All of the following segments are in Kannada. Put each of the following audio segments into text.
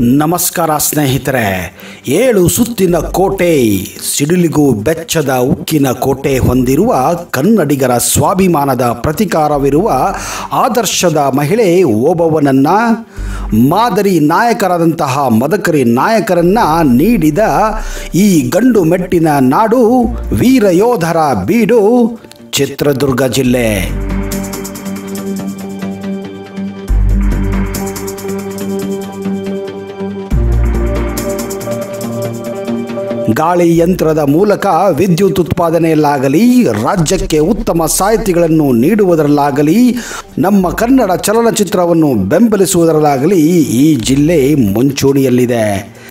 ನಮಸ್ಕಾರ ಸ್ನೇಹಿತರೆ ಏಳು ಸುತ್ತಿನ ಕೋಟೆ ಸಿಡಿಲಿಗೂ ಬೆಚ್ಚದ ಉಕ್ಕಿನ ಕೋಟೆ ಹೊಂದಿರುವ ಕನ್ನಡಿಗರ ಸ್ವಾಭಿಮಾನದ ಪ್ರತಿಕಾರವಿರುವ ಆದರ್ಶದ ಮಹಿಳೆ ಓಬವ್ವನನ್ನ ಮಾದರಿ ನಾಯಕರಾದಂತಹ ಮದಕರಿ ನಾಯಕರನ್ನ ನೀಡಿದ ಈ ಗಂಡು ಮೆಟ್ಟಿನ ನಾಡು ವೀರ ಯೋಧರ ಬೀಡು ಚಿತ್ರದುರ್ಗ ಜಿಲ್ಲೆ ಗಾಳಿ ಯಂತ್ರದ ಮೂಲಕ ವಿದ್ಯುತ್ ಉತ್ಪಾದನೆಯಲ್ಲಾಗಲಿ ರಾಜ್ಯಕ್ಕೆ ಉತ್ತಮ ಸಾಹಿತಿಗಳನ್ನು ನೀಡುವುದರಲ್ಲಾಗಲಿ ನಮ್ಮ ಕನ್ನಡ ಚಲನಚಿತ್ರವನ್ನು ಬೆಂಬಲಿಸುವುದರಲ್ಲಾಗಲಿ ಈ ಜಿಲ್ಲೆ ಮುಂಚೂಣಿಯಲ್ಲಿದೆ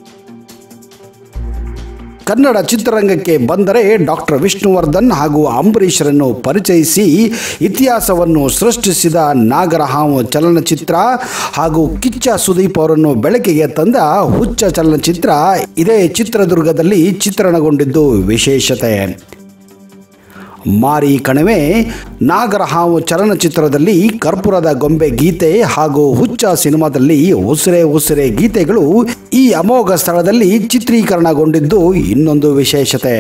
ಕನ್ನಡ ಚಿತ್ರರಂಗಕ್ಕೆ ಬಂದರೆ ಡಾಕ್ಟರ್ ವಿಷ್ಣುವರ್ಧನ್ ಹಾಗೂ ಅಂಬರೀಷರನ್ನು ಪರಿಚಯಿಸಿ ಇತಿಹಾಸವನ್ನು ಸೃಷ್ಟಿಸಿದ ನಾಗರಹಾವು ಚಲನಚಿತ್ರ ಹಾಗೂ ಕಿಚ್ಚ ಸುದೀಪ್ ಅವರನ್ನು ಬೆಳಕಿಗೆ ತಂದ ಹುಚ್ಚ ಚಲನಚಿತ್ರ ಇದೇ ಚಿತ್ರದುರ್ಗದಲ್ಲಿ ಚಿತ್ರಣಗೊಂಡಿದ್ದು ವಿಶೇಷತೆ ಮಾರಿ ಕಣಿವೆ ನಾಗರಹಾವು ಚಲನಚಿತ್ರದಲ್ಲಿ ಕರ್ಪೂರದ ಗೊಂಬೆ ಗೀತೆ ಹಾಗೂ ಹುಚ್ಚ ಸಿನಿಮಾದಲ್ಲಿ ಉಸಿರೆ ಉಸಿರೆ ಗೀತೆಗಳು ಈ ಅಮೋಘ ಸ್ಥಳದಲ್ಲಿ ಚಿತ್ರೀಕರಣಗೊಂಡಿದ್ದು ಇನ್ನೊಂದು ವಿಶೇಷತೆ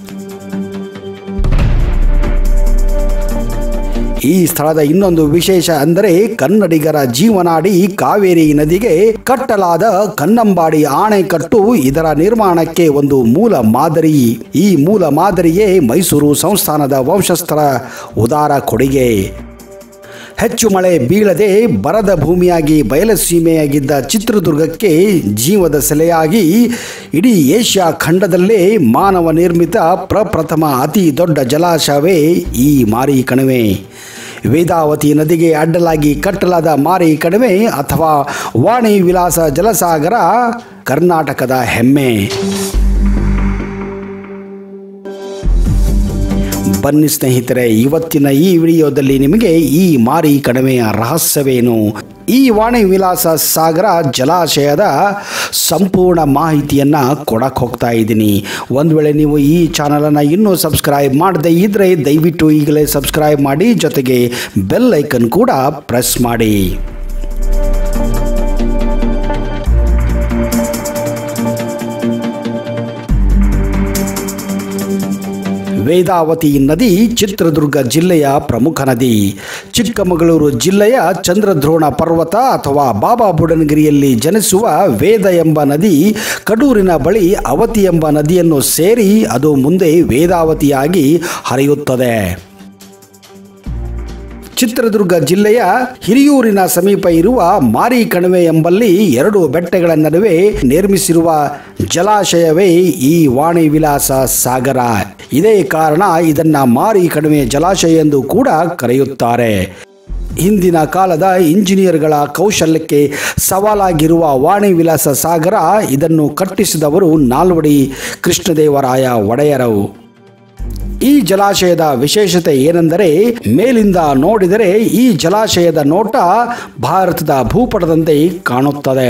ಈ ಸ್ಥಳದ ಇನ್ನೊಂದು ವಿಶೇಷ ಅಂದರೆ ಕನ್ನಡಿಗರ ಜೀವನಾಡಿ ಕಾವೇರಿ ನದಿಗೆ ಕಟ್ಟಲಾದ ಕನ್ನಂಬಾಡಿ ಆಣೆಕಟ್ಟು ಇದರ ನಿರ್ಮಾಣಕ್ಕೆ ಒಂದು ಮೂಲ ಮಾದರಿ ಈ ಮೂಲ ಮಾದರಿಯೇ ಮೈಸೂರು ಸಂಸ್ಥಾನದ ವಂಶಸ್ಥರ ಉದಾರ ಕೊಡುಗೆ ಹೆಚ್ಚು ಮಳೆ ಬೀಳದೆ ಬರದ ಭೂಮಿಯಾಗಿ ಬಯಲಸೀಮೆಯಾಗಿದ್ದ ಚಿತ್ರದುರ್ಗಕ್ಕೆ ಜೀವದ ಸೆಲೆಯಾಗಿ ಇಡೀ ಏಷ್ಯಾ ಖಂಡದಲ್ಲೇ ಮಾನವ ನಿರ್ಮಿತ ಪ್ರಪ್ರಥಮ ಅತಿ ದೊಡ್ಡ ಜಲಾಶಯವೇ ಈ ಮಾರಿ ಕಣಿವೆ ವೇದಾವತಿ ನದಿಗೆ ಅಡ್ಡಲಾಗಿ ಕಟ್ಟಲಾದ ಮಾರಿ ಕಣಿವೆ ಅಥವಾ ವಾಣಿ ವಿಲಾಸ ಜಲಸಾಗರ ಕರ್ನಾಟಕದ ಹೆಮ್ಮೆ ಬನ್ನಿ ಸ್ನೇಹಿತರೆ ಇವತ್ತಿನ ಈ ವಿಡಿಯೋದಲ್ಲಿ ನಿಮಗೆ ಈ ಮಾರಿ ಕಣಿವೆಯ ರಹಸ್ಯವೇನು ಈ ವಾಣಿ ವಿಲಾಸ ಸಾಗರ ಜಲಾಶಯದ ಸಂಪೂರ್ಣ ಮಾಹಿತಿಯನ್ನು ಕೊಡಕ್ಕೆ ಹೋಗ್ತಾ ಇದ್ದೀನಿ ಒಂದು ವೇಳೆ ನೀವು ಈ ಚಾನಲನ್ನು ಇನ್ನೂ ಸಬ್ಸ್ಕ್ರೈಬ್ ಮಾಡದೇ ಇದ್ದರೆ ದಯವಿಟ್ಟು ಈಗಲೇ ಸಬ್ಸ್ಕ್ರೈಬ್ ಮಾಡಿ ಜೊತೆಗೆ ಬೆಲ್ ಐಕನ್ ಕೂಡ ಪ್ರೆಸ್ ಮಾಡಿ ವೇದಾವತಿ ನದಿ ಚಿತ್ರದುರ್ಗ ಜಿಲ್ಲೆಯ ಪ್ರಮುಖ ನದಿ ಚಿಕ್ಕಮಗಳೂರು ಜಿಲ್ಲೆಯ ಚಂದ್ರದ್ರೋಣ ಪರ್ವತ ಅಥವಾ ಬಾಬಾ ಬುಡನಗಿರಿಯಲ್ಲಿ ಜನಿಸುವ ವೇದ ಎಂಬ ನದಿ ಕಡೂರಿನ ಬಳಿ ಅವತಿ ಎಂಬ ನದಿಯನ್ನು ಸೇರಿ ಅದು ಮುಂದೆ ವೇದಾವತಿಯಾಗಿ ಹರಿಯುತ್ತದೆ ಚಿತ್ರದುರ್ಗ ಜಿಲ್ಲೆಯ ಹಿರಿಯೂರಿನ ಸಮೀಪ ಇರುವ ಮಾರಿ ಕಣಿವೆ ಎಂಬಲ್ಲಿ ಎರಡು ಬೆಟ್ಟಗಳ ನಡುವೆ ನಿರ್ಮಿಸಿರುವ ಜಲಾಶಯವೇ ಈ ವಾಣಿ ವಿಲಾಸ ಸಾಗರ ಇದೇ ಕಾರಣ ಇದನ್ನ ಮಾರಿ ಕಣಿವೆ ಜಲಾಶಯ ಎಂದು ಕೂಡ ಕರೆಯುತ್ತಾರೆ ಹಿಂದಿನ ಕಾಲದ ಇಂಜಿನಿಯರ್ಗಳ ಕೌಶಲ್ಯಕ್ಕೆ ಸವಾಲಾಗಿರುವ ವಾಣಿ ವಿಲಾಸ ಸಾಗರ ಇದನ್ನು ಕಟ್ಟಿಸಿದವರು ನಾಲ್ವಡಿ ಕೃಷ್ಣದೇವರಾಯ ಒಡೆಯರವು ಈ ಜಲಾಶಯದ ವಿಶೇಷತೆ ಏನೆಂದರೆ ಮೇಲಿಂದ ನೋಡಿದರೆ ಈ ಜಲಾಶಯದ ನೋಟ ಭಾರತದ ಭೂಪಟದಂತೆ ಕಾಣುತ್ತದೆ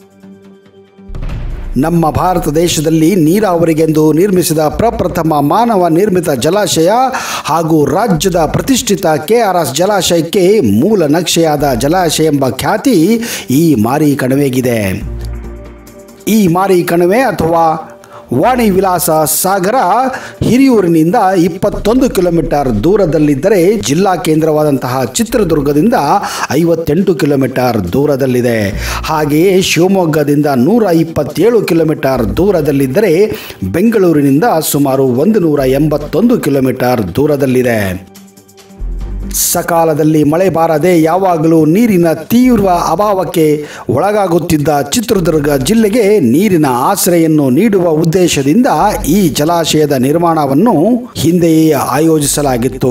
ನಮ್ಮ ಭಾರತ ದೇಶದಲ್ಲಿ ನೀರಾವರಿಗೆಂದು ನಿರ್ಮಿಸಿದ ಪ್ರಪ್ರಥಮ ಮಾನವ ನಿರ್ಮಿತ ಜಲಾಶಯ ಹಾಗೂ ರಾಜ್ಯದ ಪ್ರತಿಷ್ಠಿತ ಕೆಆರ್ಎಸ್ ಜಲಾಶಯಕ್ಕೆ ಮೂಲ ನಕ್ಷೆಯಾದ ಜಲಾಶಯ ಎಂಬ ಖ್ಯಾತಿ ಈ ಮಾರಿ ಕಣಿವೆಗಿದೆ ಈ ಮಾರಿ ಕಣಿವೆ ಅಥವಾ ವಾಣಿ ವಿಲಾಸ ಸಾಗರ ಹಿರಿಯೂರಿನಿಂದ ಇಪ್ಪತ್ತೊಂದು ಕಿಲೋಮೀಟರ್ ದೂರದಲ್ಲಿದ್ದರೆ ಜಿಲ್ಲಾ ಕೇಂದ್ರವಾದಂತಹ ಚಿತ್ರದುರ್ಗದಿಂದ ಐವತ್ತೆಂಟು ಕಿಲೋಮೀಟರ್ ದೂರದಲ್ಲಿದೆ ಹಾಗೆಯೇ ಶಿವಮೊಗ್ಗದಿಂದ ನೂರ ಇಪ್ಪತ್ತೇಳು ಕಿಲೋಮೀಟರ್ ದೂರದಲ್ಲಿದ್ದರೆ ಬೆಂಗಳೂರಿನಿಂದ ಸುಮಾರು ಒಂದು ನೂರ ಎಂಬತ್ತೊಂದು ಕಿಲೋಮೀಟರ್ ದೂರದಲ್ಲಿದೆ ಸಕಾಲದಲ್ಲಿ ಮಳೆ ಬಾರದೆ ಯಾವಾಗಲೂ ನೀರಿನ ತೀವ್ರ ಅಭಾವಕ್ಕೆ ಒಳಗಾಗುತ್ತಿದ್ದ ಚಿತ್ರದುರ್ಗ ಜಿಲ್ಲೆಗೆ ನೀರಿನ ಆಶ್ರಯನ್ನು ನೀಡುವ ಉದ್ದೇಶದಿಂದ ಈ ಜಲಾಶಯದ ನಿರ್ಮಾಣವನ್ನು ಹಿಂದೆಯೇ ಆಯೋಜಿಸಲಾಗಿತ್ತು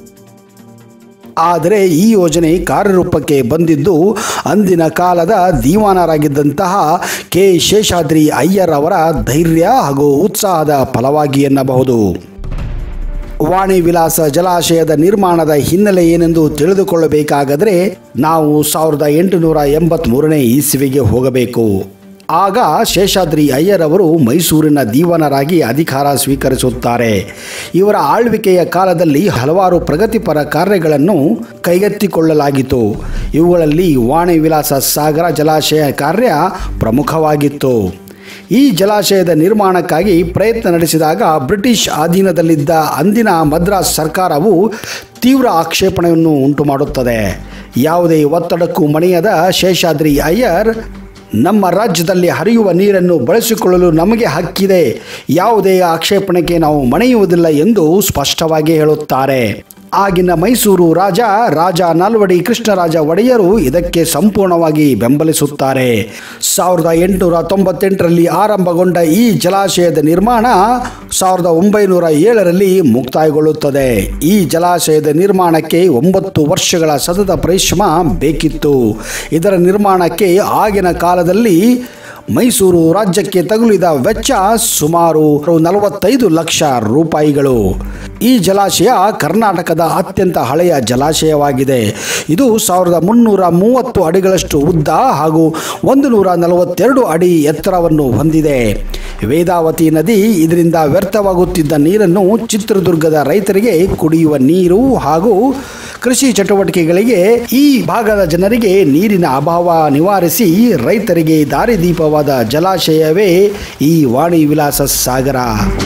ಆದರೆ ಈ ಯೋಜನೆ ಕಾರ್ಯರೂಪಕ್ಕೆ ಬಂದಿದ್ದು ಅಂದಿನ ಕಾಲದ ದಿವಾನರಾಗಿದ್ದಂತಹ ಕೆ ಶೇಷಾದ್ರಿ ಅಯ್ಯರ್ ಅವರ ಧೈರ್ಯ ಹಾಗೂ ಉತ್ಸಾಹದ ಫಲವಾಗಿ ಎನ್ನಬಹುದು ವಾಣಿ ವಿಲಾಸ ಜಲಾಶಯದ ನಿರ್ಮಾಣದ ಹಿನ್ನೆಲೆ ಏನೆಂದು ತಿಳಿದುಕೊಳ್ಳಬೇಕಾದರೆ ನಾವು ಸಾವಿರದ ಎಂಟುನೂರ ಎಂಬತ್ತ್ಮೂರನೇ ಇಸ್ವಿಗೆ ಹೋಗಬೇಕು ಆಗ ಶೇಷಾದ್ರಿ ಅಯ್ಯರ್ ಅವರು ಮೈಸೂರಿನ ದೀವನರಾಗಿ ಅಧಿಕಾರ ಸ್ವೀಕರಿಸುತ್ತಾರೆ ಇವರ ಆಳ್ವಿಕೆಯ ಕಾಲದಲ್ಲಿ ಹಲವಾರು ಪ್ರಗತಿಪರ ಕಾರ್ಯಗಳನ್ನು ಕೈಗೆತ್ತಿಕೊಳ್ಳಲಾಗಿತ್ತು ಇವುಗಳಲ್ಲಿ ವಾಣಿ ವಿಲಾಸ ಸಾಗರ ಜಲಾಶಯ ಕಾರ್ಯ ಪ್ರಮುಖವಾಗಿತ್ತು ಈ ಜಲಾಶಯದ ನಿರ್ಮಾಣಕ್ಕಾಗಿ ಪ್ರಯತ್ನ ನಡೆಸಿದಾಗ ಬ್ರಿಟಿಷ್ ಅಧೀನದಲ್ಲಿದ್ದ ಅಂದಿನ ಮದ್ರಾಸ್ ಸರ್ಕಾರವು ತೀವ್ರ ಆಕ್ಷೇಪಣೆಯನ್ನು ಉಂಟು ಮಾಡುತ್ತದೆ ಯಾವುದೇ ಒತ್ತಡಕ್ಕೂ ಮಣಿಯದ ಶೇಷಾದ್ರಿ ಅಯ್ಯರ್ ನಮ್ಮ ರಾಜ್ಯದಲ್ಲಿ ಹರಿಯುವ ನೀರನ್ನು ಬಳಸಿಕೊಳ್ಳಲು ನಮಗೆ ಹಕ್ಕಿದೆ ಯಾವುದೇ ಆಕ್ಷೇಪಣೆಗೆ ನಾವು ಮಣಿಯುವುದಿಲ್ಲ ಎಂದು ಸ್ಪಷ್ಟವಾಗಿ ಹೇಳುತ್ತಾರೆ ಆಗಿನ ಮೈಸೂರು ರಾಜ ರಾಜ ನಾಲ್ವಡಿ ಕೃಷ್ಣರಾಜ ಒಡೆಯರು ಇದಕ್ಕೆ ಸಂಪೂರ್ಣವಾಗಿ ಬೆಂಬಲಿಸುತ್ತಾರೆ ಸಾವಿರದ ಎಂಟುನೂರ ತೊಂಬತ್ತೆಂಟರಲ್ಲಿ ಆರಂಭಗೊಂಡ ಈ ಜಲಾಶಯದ ನಿರ್ಮಾಣ ಸಾವಿರದ ಒಂಬೈನೂರ ಏಳರಲ್ಲಿ ಮುಕ್ತಾಯಗೊಳ್ಳುತ್ತದೆ ಈ ಜಲಾಶಯದ ನಿರ್ಮಾಣಕ್ಕೆ ಒಂಬತ್ತು ವರ್ಷಗಳ ಸತತ ಪರಿಶ್ರಮ ಬೇಕಿತ್ತು ಇದರ ನಿರ್ಮಾಣಕ್ಕೆ ಆಗಿನ ಕಾಲದಲ್ಲಿ ಮೈಸೂರು ರಾಜ್ಯಕ್ಕೆ ತಗುಲಿದ ವೆಚ್ಚ ಸುಮಾರು ನಲವತ್ತೈದು ಲಕ್ಷ ರೂಪಾಯಿಗಳು ಈ ಜಲಾಶಯ ಕರ್ನಾಟಕದ ಅತ್ಯಂತ ಹಳೆಯ ಜಲಾಶಯವಾಗಿದೆ ಇದು ಸಾವಿರದ ಮುನ್ನೂರ ಮೂವತ್ತು ಅಡಿಗಳಷ್ಟು ಉದ್ದ ಹಾಗೂ ಒಂದು ನೂರ ನಲವತ್ತೆರಡು ಅಡಿ ಎತ್ತರವನ್ನು ಹೊಂದಿದೆ ವೇದಾವತಿ ನದಿ ಇದರಿಂದ ವ್ಯರ್ಥವಾಗುತ್ತಿದ್ದ ನೀರನ್ನು ಚಿತ್ರದುರ್ಗದ ರೈತರಿಗೆ ಕುಡಿಯುವ ನೀರು ಹಾಗೂ ಕೃಷಿ ಚಟುವಟಿಕೆಗಳಿಗೆ ಈ ಭಾಗದ ಜನರಿಗೆ ನೀರಿನ ಅಭಾವ ನಿವಾರಿಸಿ ರೈತರಿಗೆ ದಾರಿದೀಪವಾದ ಜಲಾಶಯವೇ ಈ ವಾಣಿ ವಿಲಾಸ ಸಾಗರ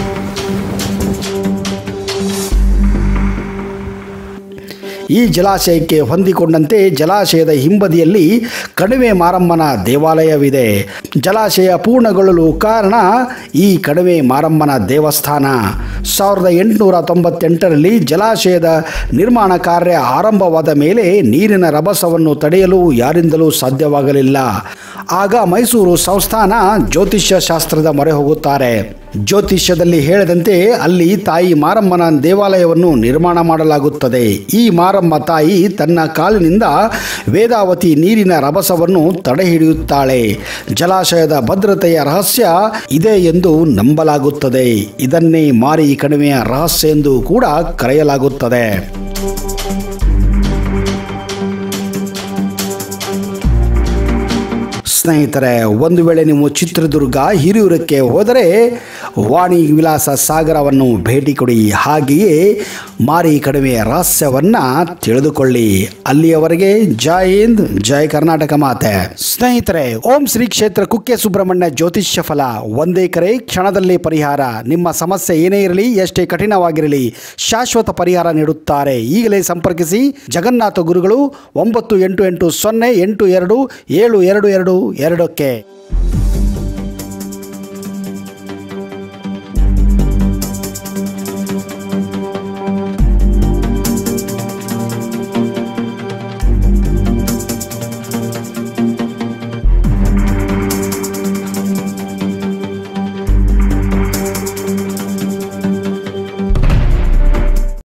ಈ ಜಲಾಶಯಕ್ಕೆ ಹೊಂದಿಕೊಂಡಂತೆ ಜಲಾಶಯದ ಹಿಂಬದಿಯಲ್ಲಿ ಕಣಿವೆ ಮಾರಮ್ಮನ ದೇವಾಲಯವಿದೆ ಜಲಾಶಯ ಪೂರ್ಣಗೊಳ್ಳಲು ಕಾರಣ ಈ ಕಣಿವೆ ಮಾರಮ್ಮನ ದೇವಸ್ಥಾನ ಸಾವಿರದ ಎಂಟುನೂರ ತೊಂಬತ್ತೆಂಟರಲ್ಲಿ ಜಲಾಶಯದ ನಿರ್ಮಾಣ ಕಾರ್ಯ ಆರಂಭವಾದ ಮೇಲೆ ನೀರಿನ ರಭಸವನ್ನು ತಡೆಯಲು ಯಾರಿಂದಲೂ ಸಾಧ್ಯವಾಗಲಿಲ್ಲ ಆಗ ಮೈಸೂರು ಸಂಸ್ಥಾನ ಜ್ಯೋತಿಷ್ಯ ಶಾಸ್ತ್ರದ ಮೊರೆ ಹೋಗುತ್ತಾರೆ ಜ್ಯೋತಿಷ್ಯದಲ್ಲಿ ಹೇಳಿದಂತೆ ಅಲ್ಲಿ ತಾಯಿ ಮಾರಮ್ಮನ ದೇವಾಲಯವನ್ನು ನಿರ್ಮಾಣ ಮಾಡಲಾಗುತ್ತದೆ ಈ ಮಾರಮ್ಮ ತಾಯಿ ತನ್ನ ಕಾಲಿನಿಂದ ವೇದಾವತಿ ನೀರಿನ ರಭಸವನ್ನು ತಡೆಹಿಡಿಯುತ್ತಾಳೆ ಜಲಾಶಯದ ಭದ್ರತೆಯ ರಹಸ್ಯ ಇದೆ ಎಂದು ನಂಬಲಾಗುತ್ತದೆ ಇದನ್ನೇ ಮಾರಿ ಕಣಿವೆಯ ರಹಸ್ಯ ಎಂದು ಕೂಡ ಕರೆಯಲಾಗುತ್ತದೆ ಸ್ನೇಹಿತರೆ ಒಂದು ವೇಳೆ ನೀವು ಚಿತ್ರದುರ್ಗ ಹಿರಿಯೂರಕ್ಕೆ ಹೋದರೆ ವಾಣಿ ವಿಲಾಸ ಸಾಗರವನ್ನು ಭೇಟಿ ಕೊಡಿ ಹಾಗೆಯೇ ಮಾರಿ ಕಡಿಮೆಯ ರಹಸ್ಯವನ್ನು ತಿಳಿದುಕೊಳ್ಳಿ ಅಲ್ಲಿಯವರೆಗೆ ಜೈ ಹಿಂದ್ ಜೈ ಕರ್ನಾಟಕ ಮಾತೆ ಸ್ನೇಹಿತರೆ ಓಂ ಶ್ರೀ ಕ್ಷೇತ್ರ ಕುಕ್ಕೆ ಸುಬ್ರಹ್ಮಣ್ಯ ಜ್ಯೋತಿಷ್ಯ ಫಲ ಒಂದೇ ಕರೆ ಕ್ಷಣದಲ್ಲೇ ಪರಿಹಾರ ನಿಮ್ಮ ಸಮಸ್ಯೆ ಏನೇ ಇರಲಿ ಎಷ್ಟೇ ಕಠಿಣವಾಗಿರಲಿ ಶಾಶ್ವತ ಪರಿಹಾರ ನೀಡುತ್ತಾರೆ ಈಗಲೇ ಸಂಪರ್ಕಿಸಿ ಜಗನ್ನಾಥ ಗುರುಗಳು ಒಂಬತ್ತು ಎಂಟು ಎಂಟು ಸೊನ್ನೆ ಎಂಟು ಎರಡು ಏಳು ಎರಡು ಎರಡು ಎರಡಕ್ಕೆ